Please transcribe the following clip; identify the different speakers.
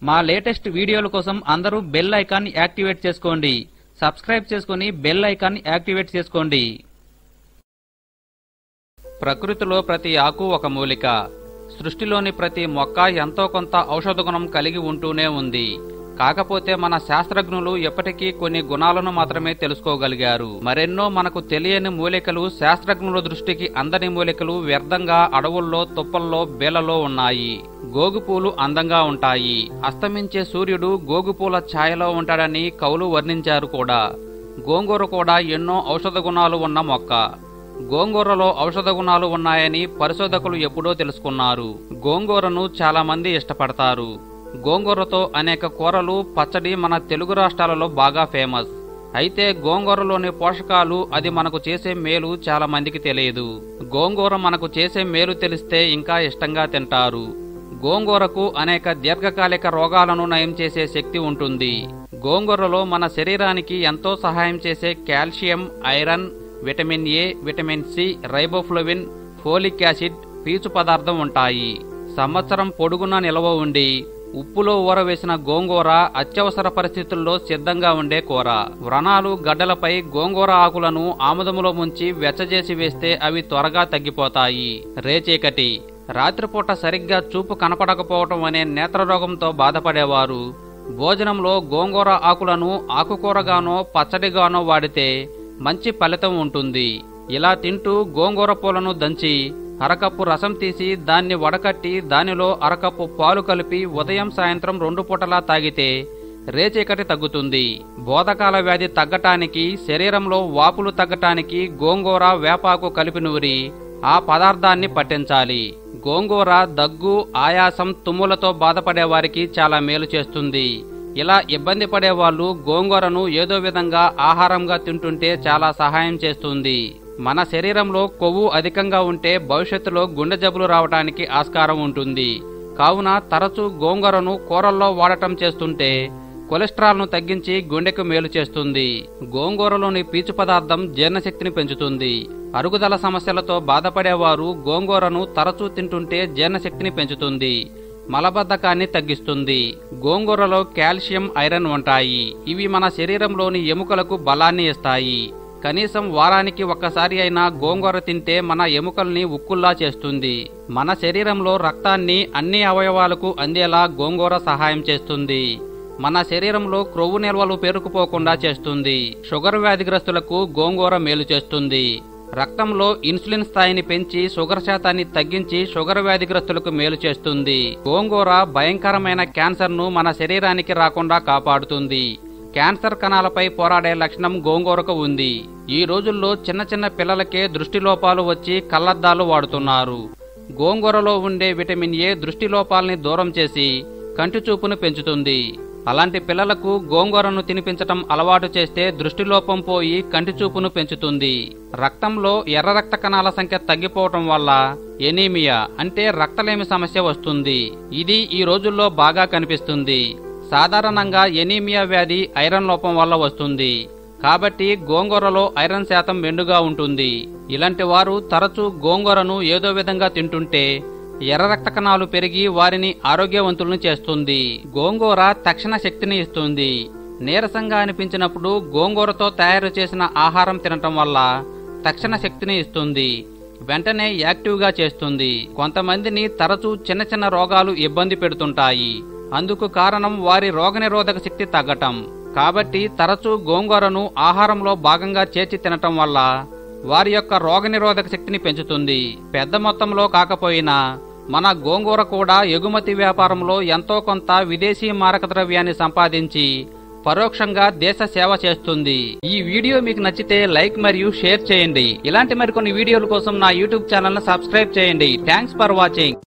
Speaker 1: మా లేటెస్ట్ వీడియోల కోసం అందరూ బెల్ ఐకాన్ యాక్టివేట్ చేసుకోండి సబ్స్క్రైబ్ చేసుకుని బెల్ ఐకాన్ యాక్టివేట్ చేసుకోండి ప్రకృతిలో ప్రతి ఆకు ఒక మూలిక సృష్టిలోని ప్రతి మొక్క ఎంతో కొంత ఔషధ గుణం కలిగి ఉంటూనే ఉంది కాకపోతే మన శాస్త్రజ్ఞులు ఎప్పటికీ కొన్ని గుణాలను మాత్రమే తెలుసుకోగలిగారు మరెన్నో మనకు తెలియని మూలికలు శాస్త్రజ్ఞుల దృష్టికి అందని మూలికలు వ్యర్థంగా అడవుల్లో తుప్పల్లో బేలలో ఉన్నాయి గోగుపూలు అందంగా ఉంటాయి అస్తమించే సూర్యుడు గోగుపూల ఛాయలో ఉంటాడని కవులు వర్ణించారు కూడా గోంగూర కూడా ఎన్నో ఔషధ గుణాలు ఉన్న మొక్క గోంగూరలో ఔషధ గుణాలు ఉన్నాయని పరిశోధకులు ఎప్పుడో తెలుసుకున్నారు గోంగూరను చాలా మంది ఇష్టపడతారు గోంగూరతో అనేక కూరలు పచ్చడి మన తెలుగు రాష్ట్రాలలో బాగా ఫేమస్ అయితే గోంగూరలోని పోషకాలు అది మనకు చేసే మేలు చాలా మందికి తెలియదు గోంగూర మనకు చేసే మేలు తెలిస్తే ఇంకా ఇష్టంగా తింటారు గోంగూరకు అనేక దీర్ఘకాలిక రోగాలను నయం చేసే శక్తి ఉంటుంది గోంగూరలో మన శరీరానికి ఎంతో సహాయం చేసే calcium iron vitamin A vitamin C riboflavin folic acid పీచు పదార్థం ఉంటాయి సంవత్సరం పొడుగున నిల్వ ఉండి ఉప్పులో ఊరవేసిన గోంగూర అత్యవసర పరిస్థితుల్లో సిద్ధంగా ఉండే కూర వ్రణాలు గడ్డలపై గోంగూర ఆకులను ఆముదములో ముంచి వెచ్చజేసి వేస్తే అవి త్వరగా తగ్గిపోతాయి రేచీకటి రాత్రిపూట సరిగ్గా చూపు కనపడకపోవటం అనే నేత్రరోగంతో బాధపడేవారు భోజనంలో గోంగూర ఆకులను ఆకుకూరగానో పచ్చడిగానో వాడితే మంచి ఫలితం ఉంటుంది ఇలా తింటూ గోంగూర పూలను దంచి అరకప్పు రసం తీసి దాన్ని వడకట్టి దానిలో అరకప్పు పాలు కలిపి ఉదయం సాయంత్రం రెండు పూటలా తాగితే రేచీకటి తగ్గుతుంది బోధకాల వ్యాధి తగ్గటానికి శరీరంలో వాపులు తగ్గటానికి గోంగూర వేపాకు కలిపి నూరి ఆ పదార్థాన్ని పట్టించాలి గోంగూర దగ్గు ఆయాసం తుమ్ములతో బాధపడే వారికి చాలా మేలు చేస్తుంది ఇలా ఇబ్బంది పడే వాళ్ళు గోంగూరను ఏదో విధంగా ఆహారంగా తింటుంటే చాలా సహాయం చేస్తుంది మన శరీరంలో కొవ్వు అధికంగా ఉంటే భవిష్యత్తులో గుండె జబ్బులు రావడానికి ఆస్కారం ఉంటుంది కావున తరచూ గోంగూరను కూరల్లో వాడటం చేస్తుంటే కొలెస్ట్రాల్ను తగ్గించి గుండెకు మేలు చేస్తుంది గోంగూరలోని పీచు పదార్థం జీర్ణశక్తిని పెంచుతుంది అరుగుదల సమస్యలతో బాధపడేవారు గోంగూరను తరచూ తింటుంటే జీర్ణశక్తిని పెంచుతుంది మలబద్ధకాన్ని తగ్గిస్తుంది గోంగూరలో కాల్షియం ఐరన్ ఉంటాయి ఇవి మన శరీరంలోని ఎముకలకు బలాన్ని ఇస్తాయి కనీసం వారానికి ఒక్కసారి అయినా గోంగూర తింటే మన ఎముకల్ని ఉక్కుల్లా చేస్తుంది మన శరీరంలో రక్తాన్ని అన్ని అవయవాలకు అందేలా గోంగూర సహాయం చేస్తుంది మన శరీరంలో క్రొవ్వు నిల్వలు పేరుకుపోకుండా చేస్తుంది షుగర్ వ్యాధిగ్రస్తులకు గోంగూర మేలు చేస్తుంది రక్తంలో ఇన్సులిన్ స్థాయిని పెంచి షుగర్ శాతాన్ని తగ్గించి షుగర్ వ్యాధిగ్రస్తులకు మేలు చేస్తుంది గోంగూర భయంకరమైన క్యాన్సర్ను మన శరీరానికి రాకుండా కాపాడుతుంది క్యాన్సర్ కణాలపై పోరాడే లక్షణం గోంగూరకు ఉంది ఈ రోజుల్లో చిన్న చిన్న పిల్లలకే దృష్టి లోపాలు వచ్చి కళ్లద్దాలు వాడుతున్నారు గోంగూరలో ఉండే విటమిన్ ఏ దృష్టి లోపాలని దూరం చేసి కంటి చూపును పెంచుతుంది అలాంటి పిల్లలకు గోంగూరను తినిపించటం అలవాటు చేస్తే దృష్టిలోపం పోయి కంటి చూపును పెంచుతుంది రక్తంలో ఎర్ర రక్త కణాల సంఖ్య తగ్గిపోవటం వల్ల ఎనీమియా అంటే రక్తలేమి సమస్య వస్తుంది ఇది ఈ రోజుల్లో బాగా కనిపిస్తుంది సాధారణంగా ఎనీమియా వ్యాధి ఐరన్ లోపం వల్ల వస్తుంది కాబట్టి గోంగూరలో ఐరన్ శాతం మెండుగా ఉంటుంది ఇలాంటి వారు తరచూ గోంగూరను ఏదో విధంగా తింటుంటే ఎర్ర రక్త కణాలు పెరిగి వారిని ఆరోగ్యవంతులను చేస్తుంది గోంగూర తక్షణ శక్తిని ఇస్తుంది నీరసంగా అనిపించినప్పుడు గోంగూరతో తయారు చేసిన ఆహారం తినటం వల్ల తక్షణ శక్తిని ఇస్తుంది వెంటనే యాక్టివ్గా చేస్తుంది కొంతమందిని తరచూ చిన్న చిన్న రోగాలు ఇబ్బంది పెడుతుంటాయి అందుకు కారణం వారి రోగనిరోధక శక్తి తగ్గటం కాబట్టి తరచూ గోంగూరను ఆహారంలో భాగంగా చేర్చి తినటం వల్ల వారి యొక్క రోగనిరోధక శక్తిని పెంచుతుంది పెద్ద మొత్తంలో కాకపోయినా మన గోంగూర కూడా ఎగుమతి వ్యాపారంలో ఎంతో కొంత విదేశీ మారక ద్రవ్యాన్ని సంపాదించి పరోక్షంగా దేశ సేవ చేస్తుంది ఈ వీడియో మీకు నచ్చితే లైక్ మరియు షేర్ చేయండి ఇలాంటి మరికొన్ని వీడియోల కోసం నా యూట్యూబ్ ఛానల్ ను సబ్స్క్రైబ్ చేయండి థ్యాంక్స్ ఫర్ వాచింగ్